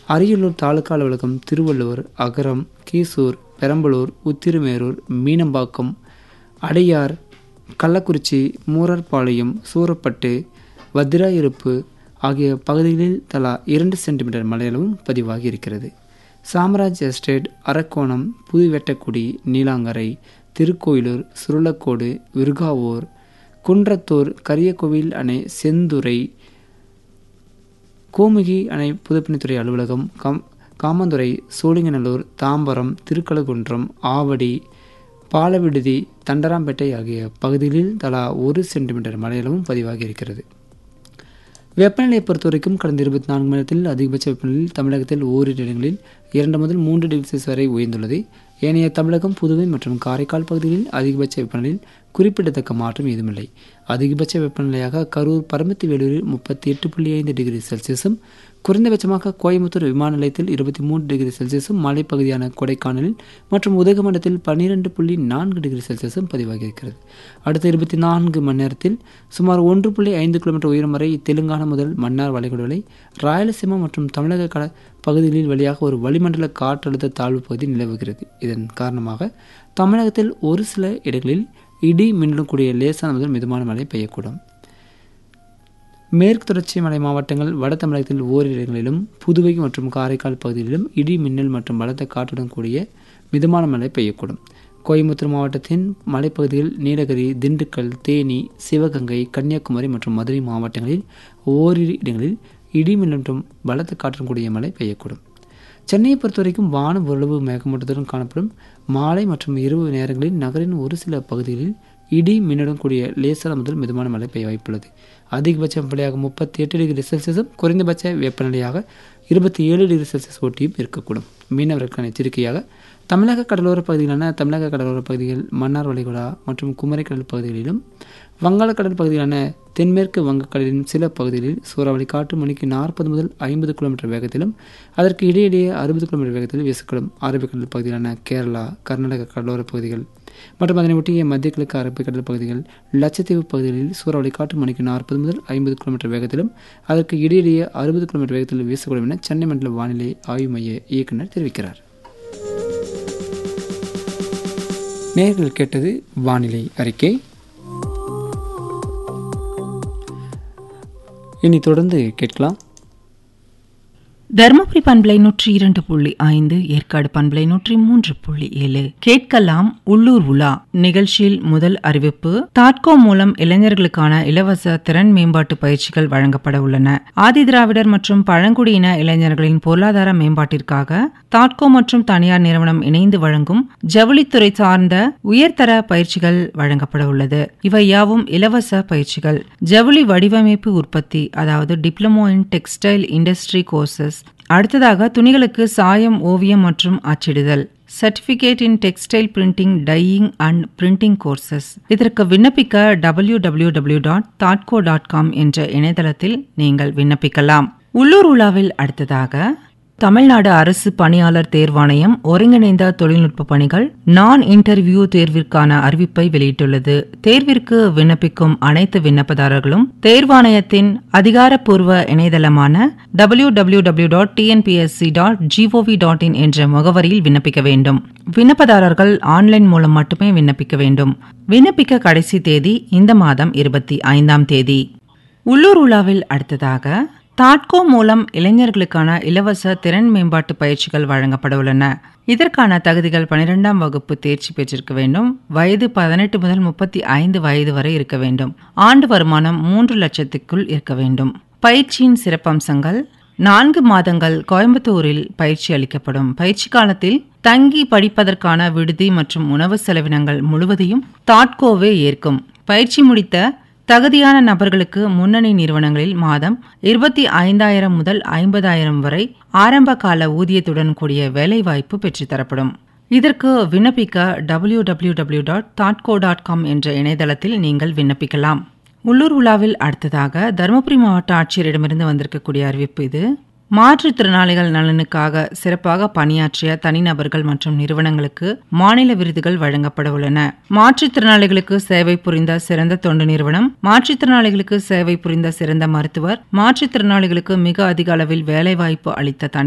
அரியலூர் தாலுகா அலுவலகம் திருவள்ளூர் அகரம் கீசூர் பெரம்பலூர் உத்திரமேரூர் மீனம்பாக்கம் அடையார் கள்ளக்குறிச்சி மூரர்பாளையம் சூரப்பட்டு வத்திராயிருப்பு ஆகிய பகுதிகளில் தலா இரண்டு சென்டிமீட்டர் மழையளவும் பதிவாகி இருக்கிறது சாம்ராஜ் எஸ்டேட் அரக்கோணம் புதுவெட்டக்குடி நீலாங்கரை திருக்கோயிலூர் சுருளக்கோடு விருகாவூர் குன்றத்தூர் கரியக்கோவில் அணை செந்துறை கோமுகி அணை புதுப்பணித்துறை அலுவலகம் கம் காமந்துறை சோழிங்கநல்லூர் தாம்பரம் திருக்கழுகுன்றம் ஆவடி பாலவிடுதி தண்டராம்பேட்டை ஆகிய பகுதிகளில் தலா ஒரு சென்டிமீட்டர் மழையளவும் பதிவாகி இருக்கிறது வெப்பநிலையை பொறுத்தவரைக்கும் கடந்த இருபத்தி நான்கு மணி நேரத்தில் அதிகபட்ச வெப்பநிலையில் தமிழகத்தில் ஓரிரு இடங்களில் இரண்டு முதல் மூன்று டிகிரி செல்சியஸ் வரை உயர்ந்துள்ளது ஏனைய தமிழகம் புதுவை மற்றும் காரைக்கால் பகுதிகளில் அதிகபட்ச வெப்பநிலையில் குறிப்பிடத்தக்க மாற்றம் ஏதுமில்லை அதிகபட்ச வெப்பநிலையாக கரூர் பரமத்தி வேலூரில் முப்பத்தி எட்டு புள்ளி ஐந்து டிகிரி செல்சியஸும் குறைந்தபட்சமாக கோயம்புத்தூர் விமான நிலையத்தில் இருபத்தி மூன்று டிகிரி செல்சியஸும் மலைப்பகுதியான கொடைக்கானலில் மற்றும் உதகமண்டலத்தில் பன்னிரெண்டு புள்ளி நான்கு டிகிரி செல்சியஸும் பதிவாகியிருக்கிறது அடுத்த இருபத்தி நான்கு மணி நேரத்தில் சுமார் ஒன்று புள்ளி ஐந்து கிலோமீட்டர் உயரம் வரை தெலுங்கானா முதல் மன்னார் வளைகுடா வரை ராயலசீமா மற்றும் தமிழக கட பகுதிகளில் வழியாக ஒரு வளிமண்டல காற்றழுத்த தாழ்வு பகுதி நிலவுகிறது இதன் காரணமாக தமிழகத்தில் ஒரு சில இடங்களில் இடி மின்னலுடன் கூடிய லேசான முதல் மிதமான மழை பெய்யக்கூடும் மேற்கு தொடர்ச்சி மலை மாவட்டங்கள் வட தமிழகத்தில் ஓரிரு இடங்களிலும் புதுவை மற்றும் காரைக்கால் பகுதிகளிலும் இடி மின்னல் மற்றும் பலத்த காற்றுடன் கூடிய மிதமான மழை பெய்யக்கூடும் கோயம்புத்தூர் மாவட்டத்தின் மலைப்பகுதிகள் நீலகிரி திண்டுக்கல் தேனி சிவகங்கை கன்னியாகுமரி மற்றும் மதுரை மாவட்டங்களில் ஓரிரு இடங்களில் இடி மின்னல் மற்றும் பலத்த காற்றுடன் கூடிய மழை பெய்யக்கூடும் சென்னையை பொறுத்தவரைக்கும் வானம் ஓரளவு மேகமூட்டத்துடன் காணப்படும் மாலை மற்றும் இரவு நேரங்களில் நகரின் ஒரு சில பகுதிகளில் இடி மின்னலுடன் கூடிய லேசான முதல் மிதமான மழை பெய்ய வாய்ப்புள்ளது அதிகபட்ச வெப்பநிலையாக முப்பத்தி எட்டு டிகிரி செல்சியஸும் குறைந்தபட்ச வெப்பநிலையாக இருபத்தி ஏழு டிகிரி செல்சியஸ் ஒட்டியும் இருக்கக்கூடும் மீனவர்களுக்கான எச்சரிக்கையாக தமிழக கடலோர பகுதிகளான தமிழக கடலோர பகுதிகள் மன்னார் வளைகுடா மற்றும் குமரிக்கடல் பகுதிகளிலும் வங்காளக்கடல் பகுதிகளான தென்மேற்கு வங்கக்கடலின் சில பகுதிகளில் சூறாவளி காற்று மணிக்கு நாற்பது முதல் ஐம்பது கிலோமீட்டர் வேகத்திலும் அதற்கு இடையிடையே அறுபது கிலோமீட்டர் வேகத்தில் வீசக்கூடும் அரபிக்கடல் பகுதிகளான கேரளா கர்நாடக கடலோர பகுதிகள் மற்றும் அதனை ஒட்டிய மத்திய கிழக்கு அரபிக்கடல் பகுதிகள் லட்சத்தீவு பகுதிகளில் சூறாவளி காற்று மணிக்கு நாற்பது முதல் ஐம்பது கிலோமீட்டர் வேகத்திலும் அதற்கு இடையிடையே அறுபது கிலோமீட்டர் வேகத்தில் வீசக்கூடும் என சென்னை மண்டல வானிலை ஆய்வு மைய இயக்குநர் தெரிவிக்கிறார் நேர்கள் கேட்டது வானிலை அறிக்கை இனி தொடர்ந்து கேட்கலாம் தருமபுரி பண்பலை நூற்றி இரண்டு புள்ளி ஐந்து ஏற்காடு பண்பலை நூற்றி மூன்று புள்ளி ஏழு கேட்கலாம் உள்ளூர் உலா நிகழ்ச்சியில் முதல் அறிவிப்பு தாட்கோ மூலம் இளைஞர்களுக்கான இலவச திறன் மேம்பாட்டு பயிற்சிகள் வழங்கப்பட உள்ளன ஆதிதிராவிடர் மற்றும் பழங்குடியின இளைஞர்களின் பொருளாதார மேம்பாட்டிற்காக தாட்கோ மற்றும் தனியார் நிறுவனம் இணைந்து வழங்கும் ஜவுளித்துறை சார்ந்த உயர்தர பயிற்சிகள் வழங்கப்பட உள்ளது இவை யாவும் இலவச பயிற்சிகள் ஜவுளி வடிவமைப்பு உற்பத்தி அதாவது diploma in textile industry courses அடுத்ததாக துணிகளுக்கு சாயம் ஓவியம் மற்றும் அச்சிடுதல் certificate in textile printing dyeing and printing courses இதற்கு விண்ணப்பிக்க டபிள்யூ டபிள்யூ டபிள்யூ டாட் தாட்கோ டாட் காம் என்ற இணையதளத்தில் நீங்கள் விண்ணப்பிக்கலாம் உள்ளூர் உலாவில் அடுத்ததாக தமிழ்நாடு அரசு பணியாளர் தேர்வாணையம் ஒருங்கிணைந்த தொழில்நுட்ப பணிகள் நான் இன்டர்வியூ தேர்விற்கான அறிவிப்பை வெளியிட்டுள்ளது தேர்விற்கு விண்ணப்பிக்கும் அனைத்து விண்ணப்பதாரர்களும் தேர்வாணையத்தின் அதிகாரப்பூர்வ இணையதளமான W W W dot TNPSC dot GOV dot in என்ற முகவரியில் விண்ணப்பிக்க வேண்டும் விண்ணப்பதாரர்கள் ஆன்லைன் மூலம் மட்டுமே விண்ணப்பிக்க வேண்டும் விண்ணப்பிக்க கடைசி தேதி இந்த மாதம் இருபத்தி ஐந்தாம் தேதி உள்ளூர் உலாவில் அடுத்ததாக தாட்கோ மூலம் இளைஞர்களுக்கான இலவச திறன் மேம்பாட்டு பயிற்சிகள் வழங்கப்பட உள்ளன இதற்கான தகுதிகள் பனிரெண்டாம் வகுப்பு தேர்ச்சி பெற்றிருக்க வேண்டும் வயது பதினெட்டு முதல் முப்பத்தி ஐந்து வயது வரை இருக்க வேண்டும் ஆண்டு வருமானம் மூன்று லட்சத்துக்குள் இருக்க வேண்டும் பயிற்சியின் சிறப்பம்சங்கள் நான்கு மாதங்கள் கோயம்புத்தூரில் பயிற்சி அளிக்கப்படும் பயிற்சி காலத்தில் தங்கி படிப்பதற்கான விடுதி மற்றும் உணவு செலவினங்கள் முழுவதையும் தாட்கோவே ஏற்கும் பயிற்சி முடித்த தகுதியான நபர்களுக்கு முன்னணி நிறுவனங்களில் மாதம் இருபத்தி ஐந்தாயிரம் முதல் ஐம்பதாயிரம் வரை ஆரம்ப கால ஊதியத்துடன் கூடிய வேலைவாய்ப்பு பெற்றுத்தரப்படும் இதற்கு விண்ணப்பிக்க டபிள்யூ டபிள்யூ டபிள்யூ டாட் தாட்கோ டாட் காம் என்ற இணையதளத்தில் நீங்கள் விண்ணப்பிக்கலாம் உள்ளூர் உலாவில் அடுத்ததாக தருமபுரி மாவட்ட ஆட்சியரிடமிருந்து வந்திருக்கக்கூடிய அறிவிப்பு இது மாற்றுத்திறனாளிகள் நலனுக்காக சிறப்பாக பணியாற்றிய தனிநபர்கள் மற்றும் நிறுவனங்களுக்கு மாநில விருதுகள் வழங்கப்பட உள்ளன மாற்றுத்திறனாளிகளுக்கு சேவை புரிந்த சிறந்த தொண்டு நிறுவனம் மாற்றுத்திறனாளிகளுக்கு சேவை புரிந்த சிறந்த மருத்துவர் மாற்றுத்திறனாளிகளுக்கு மிக அதிக அளவில் வேலைவாய்ப்பு அளித்த தனி